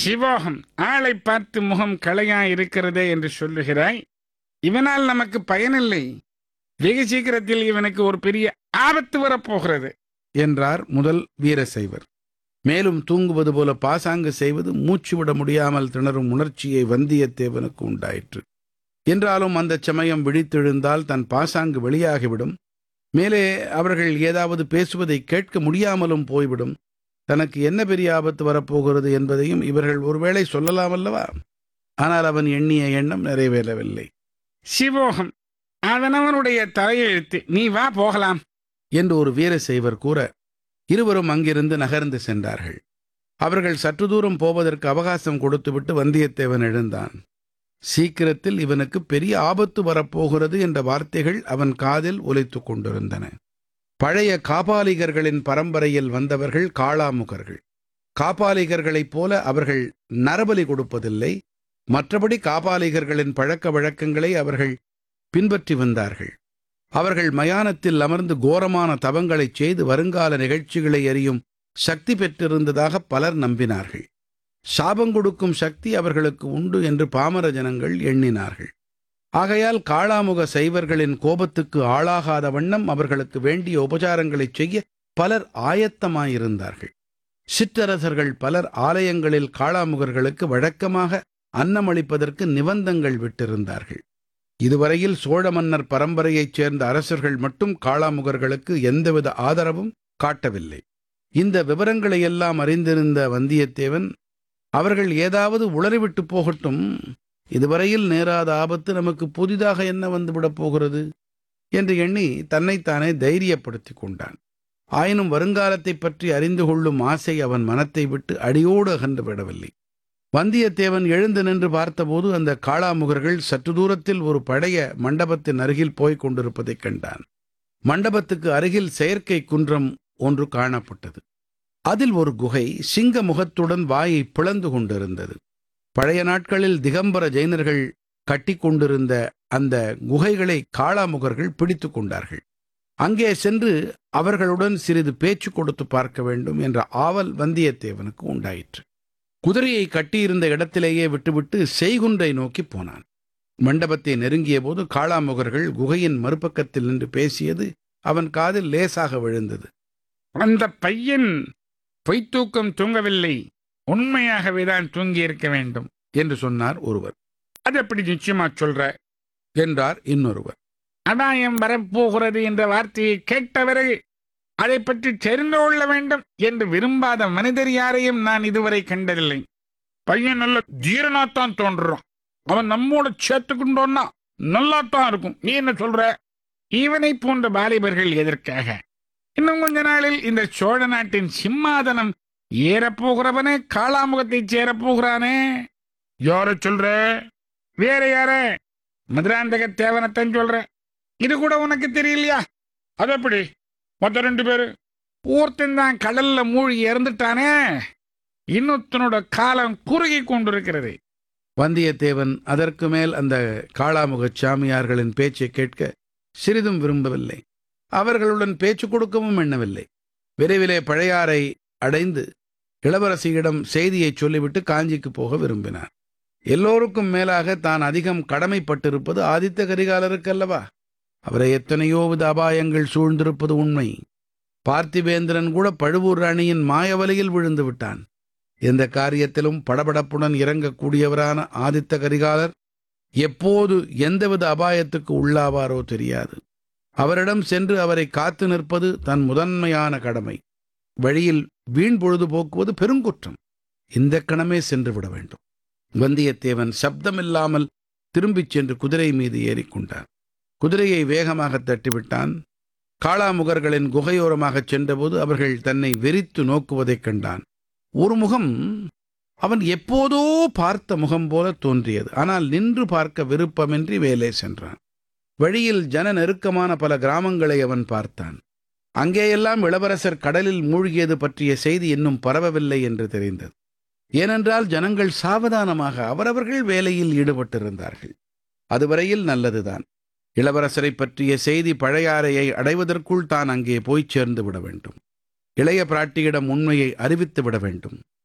சிவோகம் ஆளை பார்த்து முகம் களையா இருக்கிறதே என்று சொல்லுகிறாய் இவனால் நமக்கு பயனில்லை வெகு சீக்கிரத்தில் இவனுக்கு ஒரு பெரிய ஆபத்து வரப்போகிறது என்றார் முதல் வீரசைவர் மேலும் தூங்குவது போல பாசாங்கு செய்வது மூச்சு விட முடியாமல் திணறும் உணர்ச்சியை வந்தியத்தேவனுக்கு உண்டாயிற்று என்றாலும் அந்தச் சமயம் விழித்தெழுந்தால் தன் பாசாங்கு வெளியாகிவிடும் மேலே அவர்கள் ஏதாவது பேசுவதை கேட்க முடியாமலும் போய்விடும் தனக்கு என்ன பெரிய ஆபத்து வரப்போகிறது என்பதையும் இவர்கள் ஒருவேளை சொல்லலாம் அல்லவா ஆனால் அவன் எண்ணிய எண்ணம் நிறைவேறவில்லை சிவோகம் அவனவனுடைய தலையெழுத்து நீ வா போகலாம் என்று ஒரு வீரசைவர் கூற இருவரும் அங்கிருந்து நகர்ந்து சென்றார்கள் அவர்கள் சற்று தூரம் போவதற்கு அவகாசம் கொடுத்துவிட்டு வந்தியத்தேவன் எழுந்தான் சீக்கிரத்தில் இவனுக்கு பெரிய ஆபத்து வரப்போகிறது என்ற வார்த்தைகள் அவன் காதில் ஒலித்துக் கொண்டிருந்தன பழைய காபாலிகர்களின் பரம்பரையில் வந்தவர்கள் காளாமுகர்கள் காபாலிகர்களைப் போல அவர்கள் நரபலி கொடுப்பதில்லை மற்றபடி காபாலிகர்களின் பழக்க வழக்கங்களை அவர்கள் பின்பற்றி வந்தார்கள் அவர்கள் மயானத்தில் அமர்ந்து கோரமான தவங்களைச் செய்து வருங்கால நிகழ்ச்சிகளை அறியும் சக்தி பெற்றிருந்ததாக பலர் நம்பினார்கள் சாபம் கொடுக்கும் சக்தி அவர்களுக்கு உண்டு என்று பாமர ஜனங்கள் எண்ணினார்கள் ஆகையால் காளாமுக சைவர்களின் கோபத்துக்கு ஆளாகாத வண்ணம் அவர்களுக்கு வேண்டிய உபசாரங்களைச் செய்ய பலர் ஆயத்தமாயிருந்தார்கள் சிற்றரசர்கள் பலர் ஆலயங்களில் காளாமுகர்களுக்கு வழக்கமாக அன்னமளிப்பதற்கு நிபந்தங்கள் விட்டிருந்தார்கள் இதுவரையில் சோழ மன்னர் பரம்பரையைச் சேர்ந்த அரசர்கள் மட்டும் காளாமுகர்களுக்கு எந்தவித ஆதரவும் காட்டவில்லை இந்த விவரங்களையெல்லாம் அறிந்திருந்த வந்தியத்தேவன் அவர்கள் ஏதாவது உளறிவிட்டு போகட்டும் இதுவரையில் நேராத ஆபத்து நமக்கு புதிதாக என்ன வந்துவிடப் போகிறது என்று எண்ணி தன்னைத்தானே தைரியப்படுத்திக் கொண்டான் ஆயினும் வருங்காலத்தைப் பற்றி அறிந்து கொள்ளும் ஆசை அவன் மனத்தை விட்டு அடியோடு அகன்று விடவில்லை வந்தியத்தேவன் எழுந்து நின்று பார்த்தபோது அந்த காளாமுகர்கள் சற்று தூரத்தில் ஒரு பழைய மண்டபத்தின் அருகில் போய்க் கொண்டிருப்பதைக் கண்டான் மண்டபத்துக்கு அருகில் செயற்கை குன்றம் ஒன்று காணப்பட்டது அதில் ஒரு குகை சிங்க முகத்துடன் வாயை பிளந்து கொண்டிருந்தது பழைய நாட்களில் திகம்பர ஜெயினர்கள் கட்டி கொண்டிருந்த அந்த குகைகளை காளாமுகர்கள் பிடித்து கொண்டார்கள் அங்கே சென்று அவர்களுடன் சிறிது பேச்சு கொடுத்து பார்க்க வேண்டும் என்ற ஆவல் வந்தியத்தேவனுக்கு உண்டாயிற்று குதிரையை கட்டியிருந்த இடத்திலேயே விட்டுவிட்டு செய்குன்றை நோக்கி போனான் மண்டபத்தை நெருங்கிய போது காளாமுகர்கள் குகையின் மறுபக்கத்தில் நின்று பேசியது அவன் காதில் லேசாக விழுந்தது அந்த பையன் பொய்த்தூக்கம் தூங்கவில்லை உண்மையாகவே தான் தூங்கியிருக்க வேண்டும் என்று சொன்னார் ஒருவர் அது எப்படி நிச்சயமா சொல்ற என்றார் இன்னொருவர் அடாயம் வரப்போகிறது என்ற வார்த்தையை கேட்டவரை அதை பற்றி தெரிந்து கொள்ள வேண்டும் என்று விரும்பாத மனிதர் யாரையும் நான் இதுவரை கண்டதில்லை பையன் நல்ல தீரனாத்தான் தோன்றுறான் அவன் நம்மோட சேர்த்துக்கிட்டோன்னா நல்லாத்தான் இருக்கும் நீ என்ன சொல்ற இவனை போன்ற வாலிபர்கள் எதற்காக இன்னும் கொஞ்ச நாளில் இந்த சோழ நாட்டின் சிம்மாதனம் ஏறப்போகிறவனே காளாமுகத்தைச் சேரப்போகிறானே யார சொல்ற வேற யார மதுராந்தக தேவனத்தான் சொல்ற இது கூட உனக்கு தெரியலையா அது எப்படி மொத்த ரெண்டு பேரு ஒருத்தன் தான் கடல்ல மூழ்கி இறந்துட்டானே இன்னொருத்தனோட காலம் குறுகி கொண்டிருக்கிறது வந்தியத்தேவன் அதற்கு மேல் அந்த காளாமுகச் சாமியார்களின் பேச்சை கேட்க சிறிதும் விரும்பவில்லை அவர்களுடன் பேச்சு கொடுக்கவும் எண்ணவில்லை விரைவிலே பழையாறை அடைந்து இளவரசியிடம் செய்தியை சொல்லிவிட்டு காஞ்சிக்கு போக விரும்பினார் எல்லோருக்கும் மேலாக தான் அதிகம் கடமைப்பட்டிருப்பது ஆதித்த கரிகாலருக்கல்லவா அவரை எத்தனையோ வித அபாயங்கள் சூழ்ந்திருப்பது உண்மை பார்த்திவேந்திரன் கூட பழுவூர் ராணியின் மாயவலையில் விழுந்து விட்டான் எந்த காரியத்திலும் படபடப்புடன் இறங்கக்கூடியவரான ஆதித்த கரிகாலர் எப்போது எந்தவித அபாயத்துக்கு உள்ளாவாரோ தெரியாது அவரிடம் சென்று அவரை காத்து நிற்பது தன் முதன்மையான கடமை வழியில் வீண் பொழுது போக்குவது பெருங்குற்றம் இந்த கணமே சென்று விட வேண்டும் வந்தியத்தேவன் சப்தமில்லாமல் திரும்பிச் சென்று குதிரை மீது ஏறிக்கொண்டான் குதிரையை வேகமாக தட்டிவிட்டான் காளாமுகர்களின் குகையோரமாகச் சென்றபோது அவர்கள் தன்னை வெறித்து நோக்குவதைக் கண்டான் ஒரு முகம் அவன் எப்போதோ பார்த்த முகம் போல தோன்றியது ஆனால் நின்று பார்க்க விருப்பமின்றி வேலே சென்றான் வழியில் ஜன நெருக்கமான பல கிராமங்களை அவன் பார்த்தான் அங்கேயெல்லாம் இளவரசர் கடலில் மூழ்கியது பற்றிய செய்தி இன்னும் பரவவில்லை என்று தெரிந்தது ஏனென்றால் ஜனங்கள் சாவதானமாக அவரவர்கள் வேலையில் ஈடுபட்டிருந்தார்கள் அதுவரையில் நல்லதுதான் இளவரசரை பற்றிய செய்தி பழையாறையை அடைவதற்குள் தான் அங்கே போய்ச் சேர்ந்து விட வேண்டும் இளைய பிராட்டியிடம் உண்மையை அறிவித்து விட வேண்டும்